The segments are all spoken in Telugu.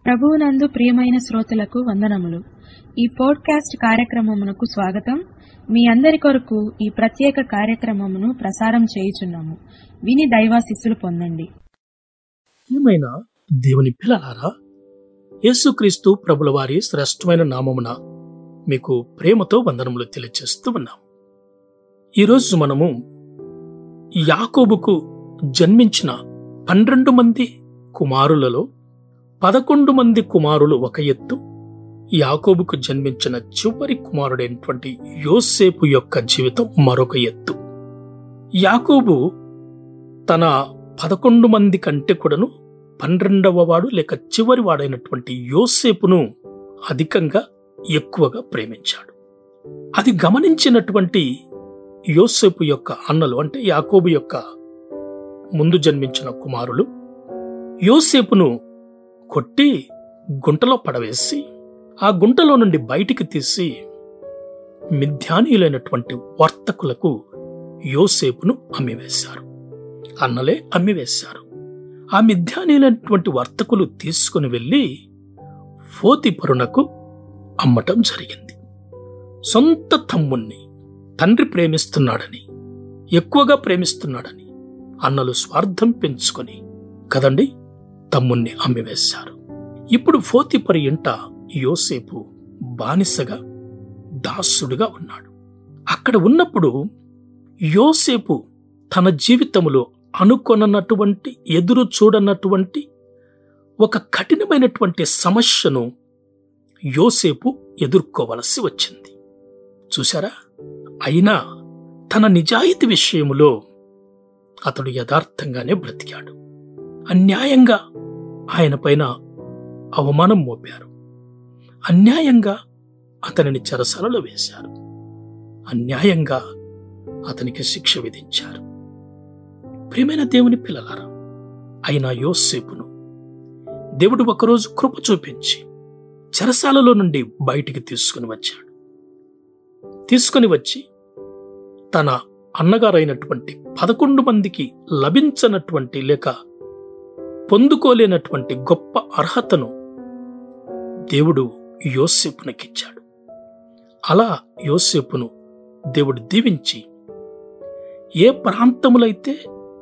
ప్రభువునందు ప్రియమైన శ్రోతలకు వందనములు ఈ పోడ్కాస్ట్ కార్యక్రమమునకు స్వాగతం మీ అందరి కొరకు ఈ ప్రత్యేక కార్యక్రమమును ప్రసారం చేయుచున్నాము విని దైవాశిస్సులు పొందండి ఏమైనా దేవుని పిల్లలారా యేసుక్రీస్తు ప్రభుల వారి శ్రేష్టమైన నామమున మీకు ప్రేమతో వందనములు తెలియజేస్తూ ఉన్నాం ఈరోజు మనము యాకోబుకు జన్మించిన పన్నెండు మంది కుమారులలో పదకొండు మంది కుమారులు ఒక ఎత్తు యాకోబుకు జన్మించిన చివరి కుమారుడైనటువంటి యోసేపు యొక్క జీవితం మరొక ఎత్తు యాకోబు తన పదకొండు మంది కంటే కూడాను పన్నెండవ వాడు లేక చివరి వాడైనటువంటి యోసేపును అధికంగా ఎక్కువగా ప్రేమించాడు అది గమనించినటువంటి యోసేపు యొక్క అన్నలు అంటే యాకోబు యొక్క ముందు జన్మించిన కుమారులు యోసేపును కొట్టి గుంటలో పడవేసి ఆ గుంటలో నుండి బయటికి తీసి మిథ్యానీయులైనటువంటి వర్తకులకు యోసేపును అమ్మివేశారు అన్నలే అమ్మివేశారు ఆ మిథ్యానీయులైనటువంటి వర్తకులు తీసుకుని వెళ్ళి ఫోతిపరునకు అమ్మటం జరిగింది సొంత తమ్ముణ్ణి తండ్రి ప్రేమిస్తున్నాడని ఎక్కువగా ప్రేమిస్తున్నాడని అన్నలు స్వార్థం పెంచుకొని కదండి తమ్ముణ్ణి అమ్మివేశారు ఇప్పుడు ఫోతిపరి ఇంట యోసేపు బానిసగా దాసుడుగా ఉన్నాడు అక్కడ ఉన్నప్పుడు యోసేపు తన జీవితములో అనుకొననటువంటి ఎదురు చూడనటువంటి ఒక కఠినమైనటువంటి సమస్యను యోసేపు ఎదుర్కోవలసి వచ్చింది చూశారా అయినా తన నిజాయితీ విషయములో అతడు యథార్థంగానే బ్రతికాడు అన్యాయంగా ఆయన పైన అవమానం మోపారు అన్యాయంగా అతనిని చెరసలలో వేశారు అన్యాయంగా అతనికి శిక్ష విధించారు ప్రియమైన దేవుని పిల్లలారా అయినా యోసేపును దేవుడు ఒకరోజు కృప చూపించి చెరసాలలో నుండి బయటికి తీసుకుని వచ్చాడు తీసుకుని వచ్చి తన అన్నగారైనటువంటి పదకొండు మందికి లభించనటువంటి లేక పొందుకోలేనటువంటి గొప్ప అర్హతను దేవుడు యోసేపునకిచ్చాడు అలా యోసేపును దేవుడు దీవించి ఏ ప్రాంతములైతే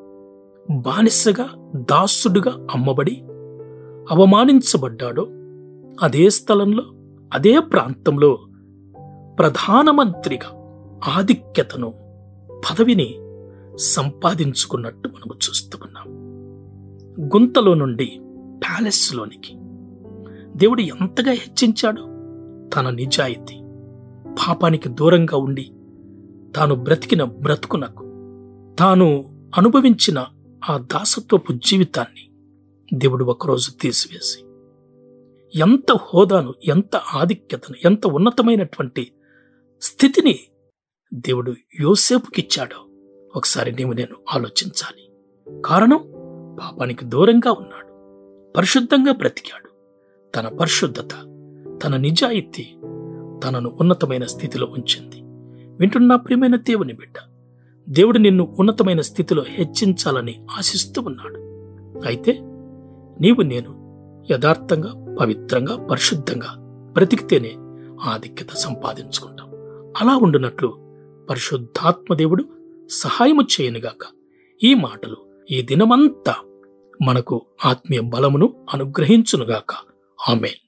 బానిసగా దాసుడుగా అమ్మబడి అవమానించబడ్డాడో అదే స్థలంలో అదే ప్రాంతంలో ప్రధానమంత్రిగా ఆధిక్యతను పదవిని సంపాదించుకున్నట్టు మనము చూస్తూ ఉన్నాం గుంతలో నుండి ప్యాలెస్లోనికి దేవుడు ఎంతగా హెచ్చించాడు తన నిజాయితీ పాపానికి దూరంగా ఉండి తాను బ్రతికిన బ్రతుకునకు తాను అనుభవించిన ఆ దాసత్వపు జీవితాన్ని దేవుడు ఒకరోజు తీసివేసి ఎంత హోదాను ఎంత ఆధిక్యతను ఎంత ఉన్నతమైనటువంటి స్థితిని దేవుడు యోసేపుకిచ్చాడో ఒకసారి నీవు నేను ఆలోచించాలి కారణం పాపానికి దూరంగా ఉన్నాడు పరిశుద్ధంగా బ్రతికాడు తన పరిశుద్ధత తన నిజాయితీ తనను ఉన్నతమైన స్థితిలో ఉంచింది వింటున్న ప్రియమైన దేవుని బిడ్డ దేవుడు నిన్ను ఉన్నతమైన స్థితిలో హెచ్చించాలని ఆశిస్తూ ఉన్నాడు అయితే నీవు నేను యథార్థంగా పవిత్రంగా పరిశుద్ధంగా బ్రతికితేనే ఆధిక్యత సంపాదించుకుంటాం అలా ఉండునట్లు పరిశుద్ధాత్మదేవుడు సహాయము చేయనుగాక ఈ మాటలు ఈ దినమంతా మనకు ఆత్మీయ బలమును అనుగ్రహించునుగాక ఆమెన్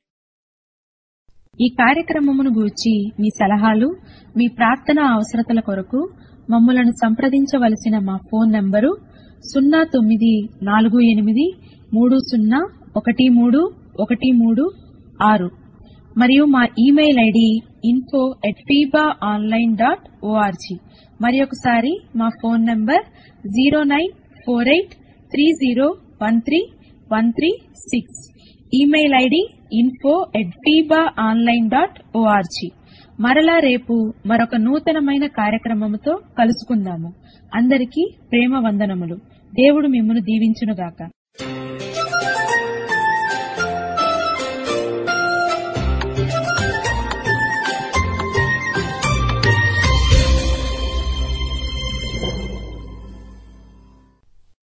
ఈ కార్యక్రమమును గూర్చి మీ సలహాలు మీ ప్రార్థన అవసరతల కొరకు మమ్మలను సంప్రదించవలసిన మా ఫోన్ నంబరు సున్నా తొమ్మిది నాలుగు ఎనిమిది మూడు సున్నా ఒకటి మూడు ఒకటి మూడు ఆరు మరియు మా email ID info at FEBA online dot ORG మరి ఒకసారి మా phone number zero nine four eight three zero one three one three six email ID info at FEBA online dot ORG మరలా రేపు మరొక నూతనమైన కార్యక్రమముతో కలుసుకుందాము అందరికీ ప్రేమ వందనములు దేవుడు మిమ్మను దీవించునుగాక